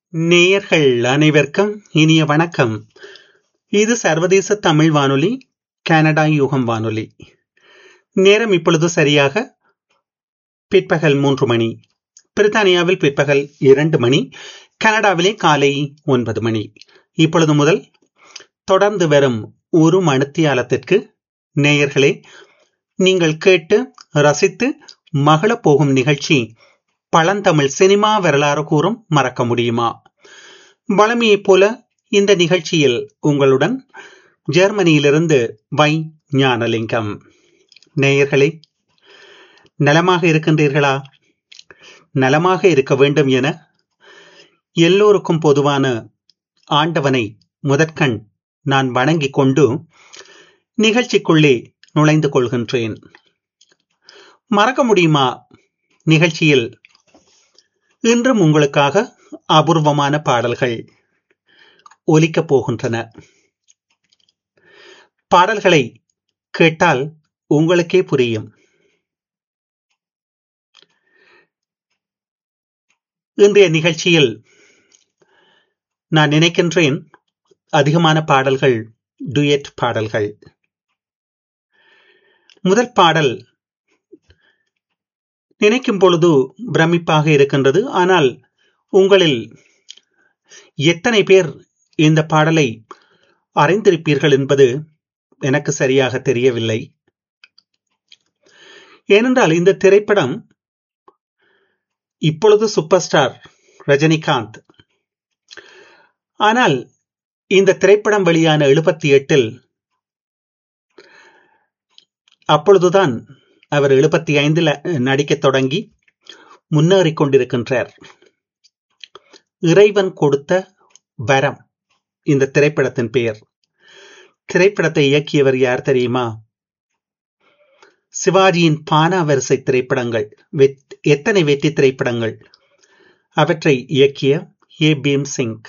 நேயர்கள் அனைவருக்கும் இனிய வணக்கம் இது சர்வதேச தமிழ் வானொலி கனடா யூகம் வானொலி நேரம் இப்பொழுது சரியாக பிற்பகல் மூன்று மணி பிரித்தானியாவில் பிற்பகல் இரண்டு மணி கனடாவிலே காலை ஒன்பது மணி இப்பொழுது முதல் தொடர்ந்து வரும் ஒரு மணித்தியாலத்திற்கு நேயர்களே நீங்கள் கேட்டு ரசித்து மகளப் போகும் நிகழ்ச்சி பழந்தமிழ் சினிமா வரலாறு கூறும் மறக்க முடியுமா வளமையைப் போல இந்த நிகழ்ச்சியில் உங்களுடன் ஜெர்மனியிலிருந்து வை ஞானலிங்கம் நேயர்களே நலமாக இருக்கின்றீர்களா நலமாக இருக்க வேண்டும் என எல்லோருக்கும் பொதுவான ஆண்டவனை முதற்கண் நான் வணங்கிக் கொண்டு நிகழ்ச்சிக்குள்ளே நுழைந்து கொள்கின்றேன் மறக்க முடியுமா நிகழ்ச்சியில் இன்றும் உங்களுக்காக அபூர்வமான பாடல்கள் ஒலிக்கப் போகின்றன பாடல்களை கேட்டால் உங்களுக்கே புரியும் இன்றைய நிகழ்ச்சியில் நான் நினைக்கின்றேன் அதிகமான பாடல்கள் டுயட் பாடல்கள் முதல் பாடல் நினைக்கும் பொழுது பிரமிப்பாக இருக்கின்றது ஆனால் உங்களில் எத்தனை பேர் இந்த பாடலை அறிந்திருப்பீர்கள் என்பது எனக்கு சரியாக தெரியவில்லை ஏனென்றால் இந்த திரைப்படம் இப்பொழுது சூப்பர் ஸ்டார் ரஜினிகாந்த் ஆனால் இந்த திரைப்படம் வெளியான எழுபத்தி எட்டில் அப்பொழுதுதான் அவர் எழுபத்தி ஐந்தில் நடிக்க தொடங்கி முன்னேறிக் கொண்டிருக்கின்றார் இறைவன் கொடுத்த வரம் இந்த திரைப்படத்தின் பெயர் திரைப்படத்தை இயக்கியவர் யார் தெரியுமா சிவாஜியின் பானா வரிசை திரைப்படங்கள் எத்தனை வெற்றி திரைப்படங்கள் அவற்றை இயக்கிய ஏ பீம் சிங்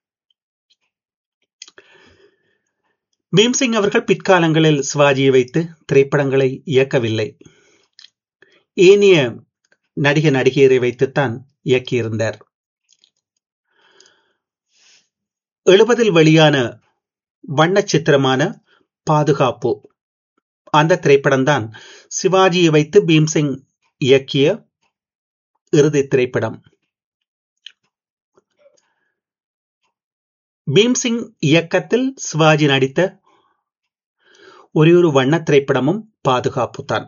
பீம்சிங் அவர்கள் பிற்காலங்களில் சிவாஜியை வைத்து திரைப்படங்களை இயக்கவில்லை ஏனிய நடிக நடிகையரை வைத்துத்தான் இயக்கியிருந்தார் எழுபதில் வெளியான வண்ண சித்திரமான பாதுகாப்பு அந்த திரைப்படம்தான் சிவாஜியை வைத்து பீம்சிங் இயக்கிய இறுதி திரைப்படம் பீம்சிங் இயக்கத்தில் சிவாஜி நடித்த ஒரே ஒரு வண்ண திரைப்படமும் பாதுகாப்பு தான்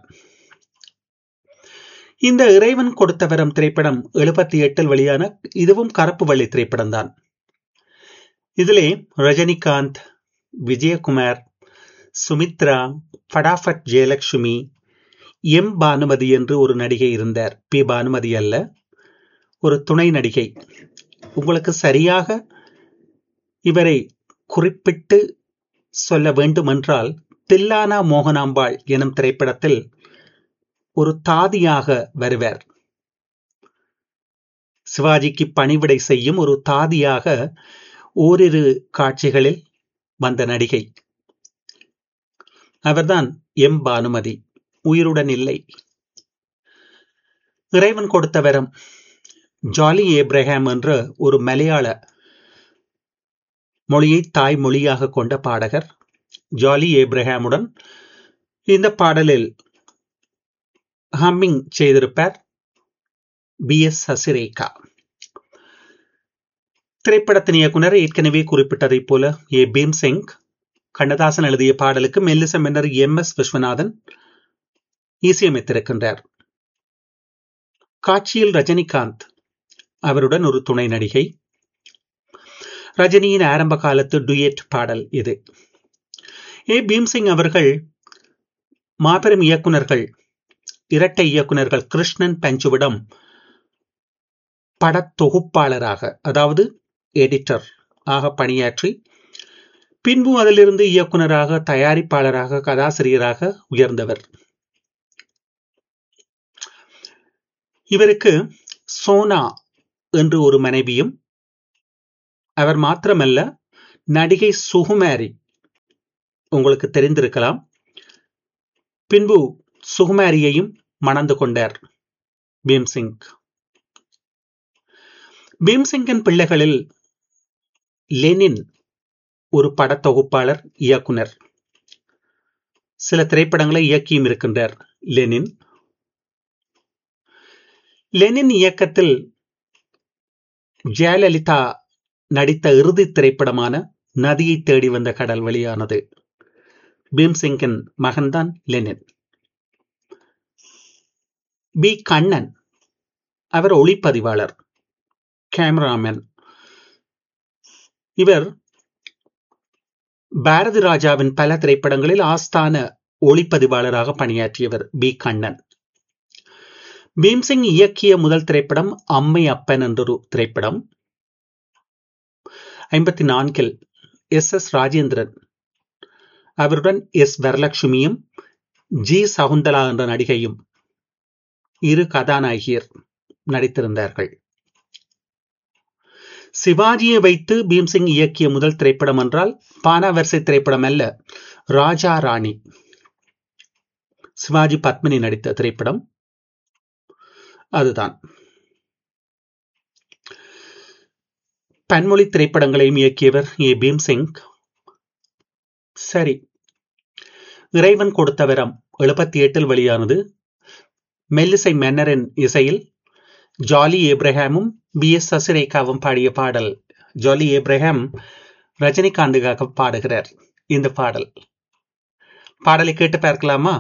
இந்த இறைவன் கொடுத்த வரம் திரைப்படம் எழுபத்தி எட்டில் வெளியான இதுவும் கருப்பு வள்ளி திரைப்படம் தான் இதிலே ரஜினிகாந்த் விஜயகுமார் சுமித்ரா ஃபடாஃபட் ஜெயலட்சுமி எம் பானுமதி என்று ஒரு நடிகை இருந்தார் பி பானுமதி அல்ல ஒரு துணை நடிகை உங்களுக்கு சரியாக இவரை குறிப்பிட்டு சொல்ல வேண்டுமென்றால் தில்லானா மோகனாம்பாள் எனும் திரைப்படத்தில் ஒரு தாதியாக வருவார் சிவாஜிக்கு பணிவிடை செய்யும் ஒரு தாதியாக ஓரிரு காட்சிகளில் வந்த நடிகை அவர்தான் எம் பானுமதி உயிருடன் இல்லை இறைவன் கொடுத்த வரம் ஜாலி ஏப்ரஹாம் என்ற ஒரு மலையாள மொழியை தாய் மொழியாக கொண்ட பாடகர் ஜாலி ஏப்ரஹாமுடன் இந்த பாடலில் ஹம்மிங் செய்திருப்பார் பி எஸ் சசிரேகா திரைப்படத்தின் இயக்குனர் ஏற்கனவே குறிப்பிட்டதைப் போல ஏ பீம் சிங் கண்ணதாசன் எழுதிய பாடலுக்கு மெல்லிச மன்னர் எம் எஸ் விஸ்வநாதன் இசையமைத்திருக்கின்றார் காட்சியில் ரஜினிகாந்த் அவருடன் ஒரு துணை நடிகை ரஜினியின் ஆரம்ப காலத்து டுயட் பாடல் இது ஏ பீம்சிங் அவர்கள் மாபெரும் இயக்குனர்கள் இரட்டை இயக்குனர்கள் கிருஷ்ணன் பஞ்சுவிடம் படத்தொகுப்பாளராக அதாவது எடிட்டர் ஆக பணியாற்றி பின்பு அதிலிருந்து இயக்குனராக தயாரிப்பாளராக கதாசிரியராக உயர்ந்தவர் இவருக்கு சோனா என்று ஒரு மனைவியும் அவர் மாத்திரமல்ல நடிகை சுகுமாரி உங்களுக்கு தெரிந்திருக்கலாம் பின்பு சுகுமாரியையும் மணந்து கொண்டார் பீம்சிங் பீம்சிங்கன் பிள்ளைகளில் லெனின் ஒரு படத்தொகுப்பாளர் இயக்குனர் சில திரைப்படங்களை இயக்கியும் இருக்கின்றார் லெனின் லெனின் இயக்கத்தில் ஜெயலலிதா நடித்த இறுதி திரைப்படமான நதியை தேடி வந்த கடல் வெளியானது பீம்சிங்கின் மகன்தான் லெனின் பி கண்ணன் அவர் ஒளிப்பதிவாளர் கேமராமேன் இவர் பாரதி ராஜாவின் பல திரைப்படங்களில் ஆஸ்தான ஒளிப்பதிவாளராக பணியாற்றியவர் பி கண்ணன் பீம்சிங் இயக்கிய முதல் திரைப்படம் அம்மை அப்பன் என்றொரு திரைப்படம் ஐம்பத்தி நான்கில் எஸ் எஸ் ராஜேந்திரன் அவருடன் எஸ் வரலட்சுமியும் ஜி சகுந்தலா என்ற நடிகையும் இரு கதாநாயகியர் நடித்திருந்தார்கள் சிவாஜியை வைத்து பீம்சிங் இயக்கிய முதல் திரைப்படம் என்றால் பானாவரிசை திரைப்படம் அல்ல ராஜா ராணி சிவாஜி பத்மினி நடித்த திரைப்படம் அதுதான் பன்மொழி திரைப்படங்களையும் இயக்கியவர் ஏ பீம்சிங் சரி இறைவன் கொடுத்த வரம் எழுபத்தி எட்டில் வெளியானது மெல்லிசை மன்னரின் இசையில் ஜாலி ஏப்ரஹாமும் பி எஸ் சசிரேகாவும் பாடிய பாடல் ஜாலி ஏப்ரஹாம் ரஜினிகாந்துக்காக பாடுகிறார் இந்த பாடல் பாடலை கேட்டு பார்க்கலாமா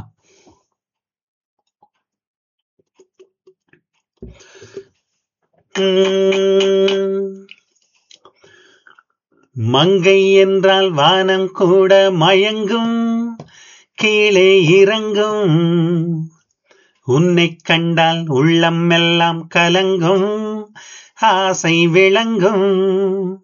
மங்கை என்றால் வானம் கூட மயங்கும் கீழே இறங்கும் உன்னை கண்டால் உள்ளம் எல்லாம் கலங்கும் ஆசை விளங்கும்